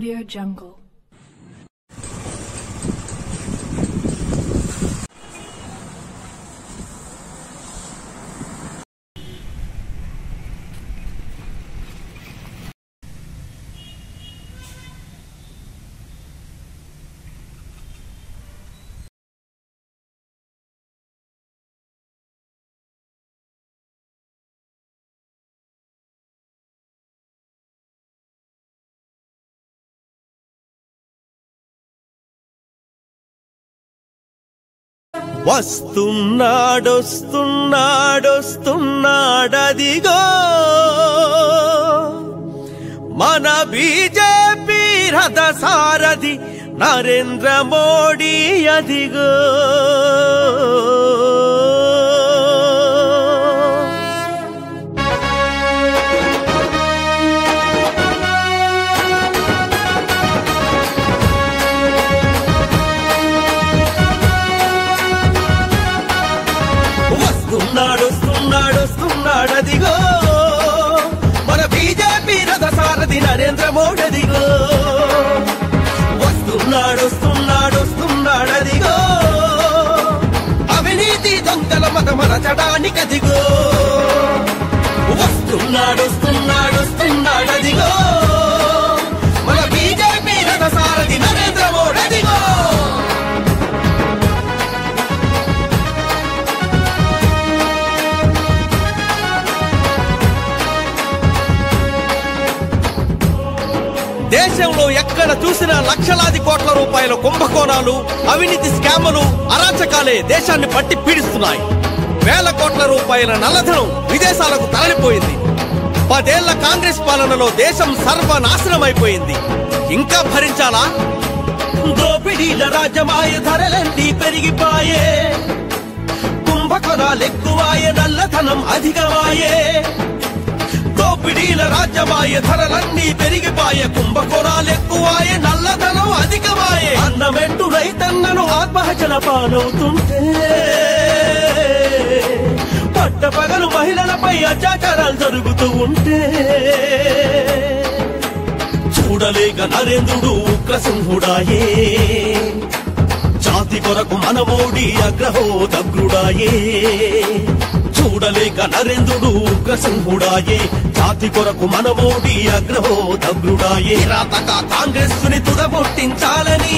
Audio Jungle. వస్తున్నాడొస్తున్నాడొస్తున్నాడదిగో మన BJP రథ సారథి నరేంద్ర మోడీ అదిగో వస్తున్నాడు వస్తున్నాడు వస్తున్నాడు అదిగో మన బీజేపీ రథ సారథి నరేంద్ర మోడీ అదిగో వస్తున్నాడు వస్తున్నాడు వస్తున్నాడు అదిగో అవినీతి దొంగల మత మరచడానికి అదిగో వస్తున్నాడు వస్తున్నాడు వస్తున్నాడు అదిగో మన బీజేపీ రథ సారథి నరేంద్ర మోడీ అదిగో దేశంలో ఎక్కడ చూసినా లక్షలాది కోట్ల రూపాయల కుంభకోణాలు అవినీతి స్కాములు అరాచకాలే దేశాన్ని పట్టి పీడిస్తున్నాయి వేల కోట్ల రూపాయల నల్లధనం విదేశాలకు తరలిపోయింది పదేళ్ల కాంగ్రెస్ పాలనలో దేశం సర్వనాశనమైపోయింది ఇంకా భరించాలా దోపిడీల రాజ్యమాయ ధరలన్నీ పెరిగిపాయే కుంభకోణాలు ఎక్కువాయే నల్లధనం అధికమాయే దోపిడీల రాజ్యమాయ ధరలన్నీ పెరిగిపాయే కుంభకోణాలు ఎక్కువాయే నల్లధనం అధికమాయే అన్నమెట్టు రైతన్నను ఆత్మహత్యల పాలవుతుంటే పట్టపగలు మహిళలపై అత్యాచారాలు జరుగుతూ ఉంటే చూడలేక నరేంద్రుడు ఉగ్రసింహుడాయే జాతి కొరకు మనమోడి అగ్రహోదగ్రుడాయే చూడలేక నరేంద్రుడు ఉగ్రసింహుడాయే జాతి కొరకు మనమోడి అగ్రహోదగ్రుడాయే రాతక కాంగ్రెస్ ని తుదముట్టించాలని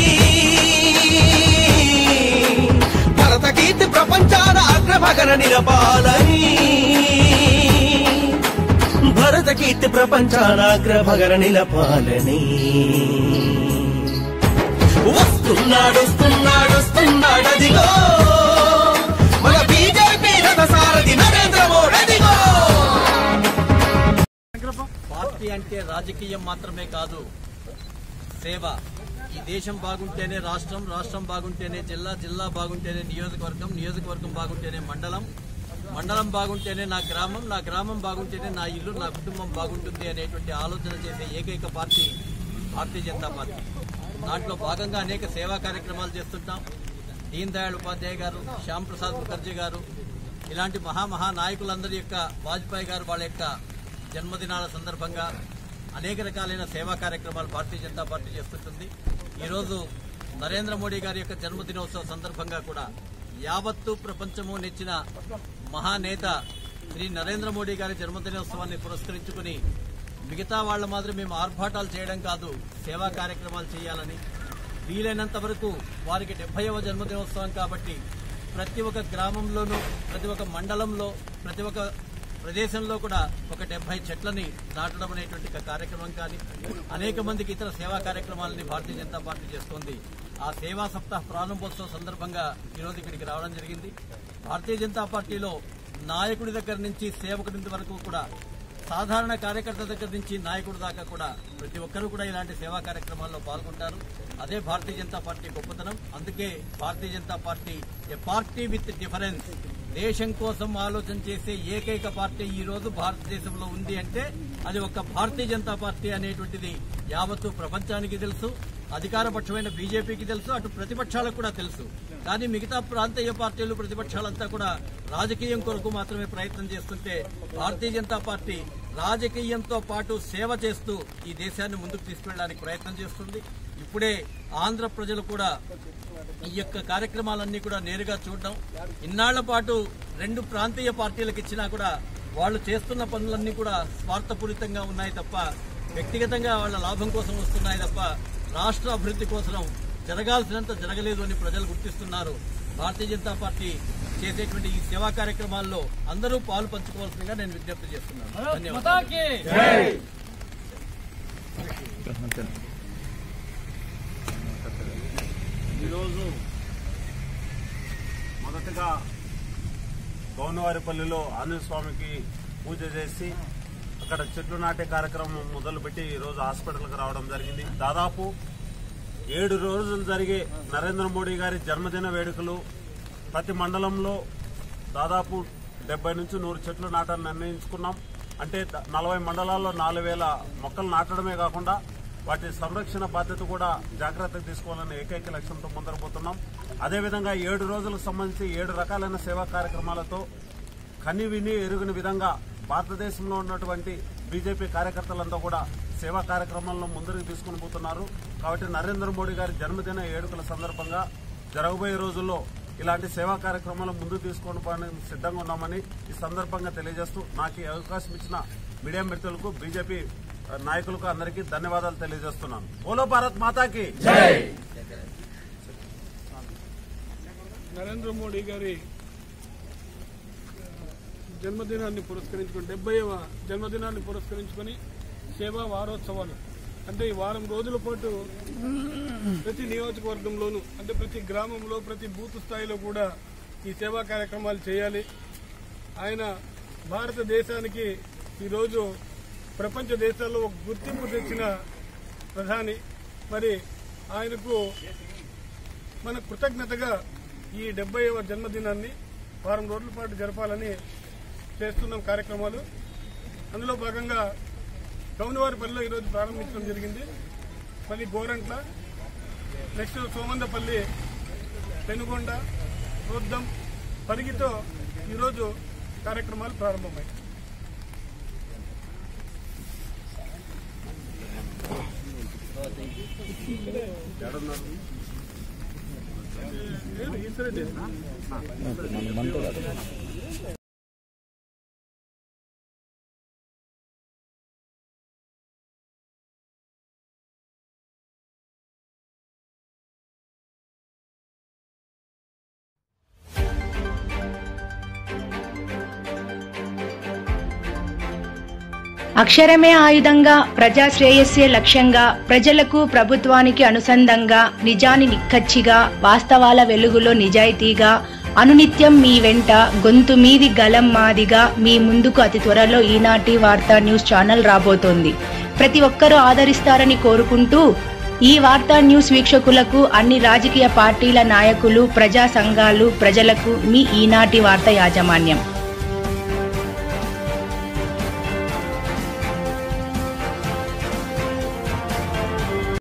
భరత కీర్తి ప్రపంచాన అగ్రభగన నిలపాలని భరత కీర్తి ప్రపంచాన అగ్రభగన నిలపాలని వస్తున్నాడు వస్తున్నాడు వస్తున్నాడు అదిగో మన బీజేపీ రథ సారథి నరేంద్ర మోడీ అదిగో పార్టీ అంటే రాజకీయం మాత్రమే కాదు సేవ ఈ దేశం బాగుంటేనే రాష్ట్రం రాష్ట్రం బాగుంటేనే జిల్లా జిల్లా బాగుంటేనే నియోజకవర్గం నియోజకవర్గం బాగుంటేనే మండలం మండలం బాగుంటేనే నా గ్రామం నా గ్రామం బాగుంటేనే నా ఇల్లు నా కుటుంబం బాగుంటుంది అనేటువంటి ఆలోచన చేసే ఏకైక పార్టీ భారతీయ జనతా పార్టీ దాంట్లో భాగంగా అనేక సేవా కార్యక్రమాలు చేస్తుంటాం దీన్ దయాళ్ ఉపాధ్యాయ గారు శ్యామ్ ప్రసాద్ ముఖర్జీ గారు ఇలాంటి మహామహా నాయకులందరి యొక్క వాజ్పేయి గారు వాళ్ళ యొక్క జన్మదినాల సందర్భంగా అనేక రకాలైన సేవా కార్యక్రమాలు భారతీయ జనతా పార్టీ చేస్తుంటుంది ఈరోజు నరేంద్ర మోడీ గారి యొక్క జన్మదినోత్సవ సందర్భంగా కూడా యావత్తు ప్రపంచము నెచ్చిన మహానేత శ్రీ నరేంద్ర మోడీ గారి జన్మదినోత్సవాన్ని పురస్కరించుకుని మిగతా వాళ్ల మాదిరి మేము ఆర్భాటాలు చేయడం కాదు సేవా కార్యక్రమాలు చేయాలని వీలైనంత వరకు వారికి డెబ్బైవ జన్మదినోత్సవం కాబట్టి ప్రతి ఒక్క గ్రామంలోనూ ప్రతి ఒక్క మండలంలో ప్రతి ఒక్క ప్రదేశంలో కూడా ఒక డెబ్బై చెట్లని నాటడం అనేటువంటి ఒక కార్యక్రమం కానీ అనేక మందికి ఇతర సేవా కార్యక్రమాలని భారతీయ జనతా పార్టీ చేస్తోంది ఆ సేవా సప్తాహ ప్రారంభోత్సవ సందర్భంగా ఈరోజు ఇక్కడికి రావడం జరిగింది భారతీయ జనతా పార్టీలో నాయకుడి దగ్గర నుంచి సేవకుడి వరకు కూడా సాధారణ కార్యకర్త దగ్గర నుంచి నాయకుడి దాకా కూడా ప్రతి ఒక్కరూ కూడా ఇలాంటి సేవా కార్యక్రమాల్లో పాల్గొంటారు అదే భారతీయ జనతా పార్టీ గొప్పతనం అందుకే Bharatiya Janata party a party with difference దేశం కోసం ఆలోచన చేసే ఏకైక పార్టీ ఈ రోజు భారతదేశంలో ఉంది అంటే అది ఒక భారతీయ జనతా పార్టీ అనేటువంటిది యావత్తు ప్రపంచానికి తెలుసు అధికార పక్షమైన బీజేపీకి తెలుసు అటు ప్రతిపక్షాలకు కూడా తెలుసు కానీ మిగతా ప్రాంతీయ పార్టీలు ప్రతిపక్షాలంతా కూడా రాజకీయం కొరకు మాత్రమే ప్రయత్నం చేస్తుంటే భారతీయ జనతా పార్టీ రాజకీయంతో పాటు సేవ చేస్తూ ఈ దేశాన్ని ముందుకు తీసుకెళ్ళడానికి ప్రయత్నం చేస్తుంది ఇప్పుడే ఆంధ్ర ప్రజలు కూడా ఈ యొక్క కార్యక్రమాలన్నీ కూడా నేరుగా చూడడం ఇన్నాళ్ల పాటు రెండు ప్రాంతీయ పార్టీలకు ఇచ్చినా కూడా వాళ్ళు చేస్తున్న పనులన్నీ కూడా స్వార్థపూరితంగా ఉన్నాయి తప్ప వ్యక్తిగతంగా వాళ్ళ లాభం కోసం వస్తున్నాయి తప్ప రాష్ట్ర అభివృద్ధి కోసం జరగాల్సినంత జరగలేదు అని ప్రజలు గుర్తిస్తున్నారు భారతీయ జనతా పార్టీ చేసేటువంటి ఈ సేవా కార్యక్రమాల్లో అందరూ పాలు పంచుకోవాల్సిందిగా నేను విజ్ఞప్తి చేస్తున్నాను ధన్యవాదాలు ఈరోజు మొదటగా గౌనవారిపల్లిలో ఆంజనేయ స్వామికి పూజ చేసి అక్కడ చెట్లు నాటే కార్యక్రమం మొదలుపెట్టి ఈరోజు హాస్పిటల్కి రావడం జరిగింది దాదాపు ఏడు రోజులు జరిగే నరేంద్ర మోడీ గారి జన్మదిన వేడుకలు ప్రతి మండలంలో దాదాపు డెబ్బై నుంచి నూరు చెట్లు నాటాలని నిర్ణయించుకున్నాం అంటే ద- నలభై మండలాల్లో నాలుగు వేల మొక్కలు నాటడమే కాకుండా వాటి సంరక్షణ బాధ్యత కూడా జాగ్రత్తగా తీసుకోవాలనే ఏకైక లక్ష్యంతో ముందరపోతున్నాం అదేవిధంగా ఏడు రోజులకు సంబంధించి ఏడు రకాలైన సేవా కార్యక్రమాలతో కని విని ఎరుగని విధంగా భారతదేశంలో ఉన్నటువంటి బీజేపీ కార్యకర్తలంతా కూడా సేవా కార్యక్రమాలను ముందుకు తీసుకుని పోతున్నారు కాబట్టి నరేంద్ర మోడీ గారి జన్మదిన వేడుకల సందర్భంగా జరగబోయే రోజుల్లో ఇలాంటి సేవా కార్యక్రమాలు ముందుకు తీసుకొని పోవడానికి సిద్ధంగా ఉన్నామని ఈ సందర్భంగా తెలియజేస్తూ నాకు ఈ అవకాశం ఇచ్చిన మీడియా మిత్రులకు బీజేపీ నాయకులకు అందరికీ ధన్యవాదాలు తెలియజేస్తున్నాను ఓలో భారత్ మాతాకి నరేంద్ర మోడీ గారి జన్మదినాన్ని పురస్కరించుకొని డెబ్బైవ జన్మదినాన్ని పురస్కరించుకొని సేవా వారోత్సవాలు అంటే ఈ వారం రోజుల పాటు ప్రతి నియోజకవర్గంలోనూ అంటే ప్రతి గ్రామంలో ప్రతి బూత్ స్థాయిలో కూడా ఈ సేవా కార్యక్రమాలు చేయాలి ఆయన భారతదేశానికి ఈరోజు ప్రపంచ దేశాల్లో ఒక గుర్తింపు తెచ్చిన ప్రధాని మరి ఆయనకు మన కృతజ్ఞతగా ఈ డెబ్బైవ జన్మదినాన్ని వారం రోజుల పాటు జరపాలని చేస్తున్నాం కార్యక్రమాలు అందులో భాగంగా గౌనవారిపల్లిలో ఈరోజు ప్రారంభించడం జరిగింది మళ్ళీ గోరంట్ల నెక్స్ట్ సోమందపల్లి పెనుగొండ వృద్ధం పరిగితో ఈరోజు కార్యక్రమాలు ప్రారంభమయ్యాయి లేదు, ఈశ్వరుడే. అక్షరమే ఆయుధంగా ప్రజా శ్రేయస్సే లక్ష్యంగా ప్రజలకు ప్రభుత్వానికి అనుసంధంగా నిజాని నిక్కచ్చిగా వాస్తవాల వెలుగులో నిజాయితీగా అనునిత్యం మీ వెంట గొంతు మీది గలం మాదిగా మీ ముందుకు అతి త్వరలో ఈనాటి వార్తా న్యూస్ ఛానల్ రాబోతోంది ప్రతి ఒక్కరూ ఆదరిస్తారని కోరుకుంటూ ఈ వార్తా న్యూస్ వీక్షకులకు అన్ని రాజకీయ పార్టీల నాయకులు ప్రజా సంఘాలు ప్రజలకు మీ ఈనాటి వార్త యాజమాన్యం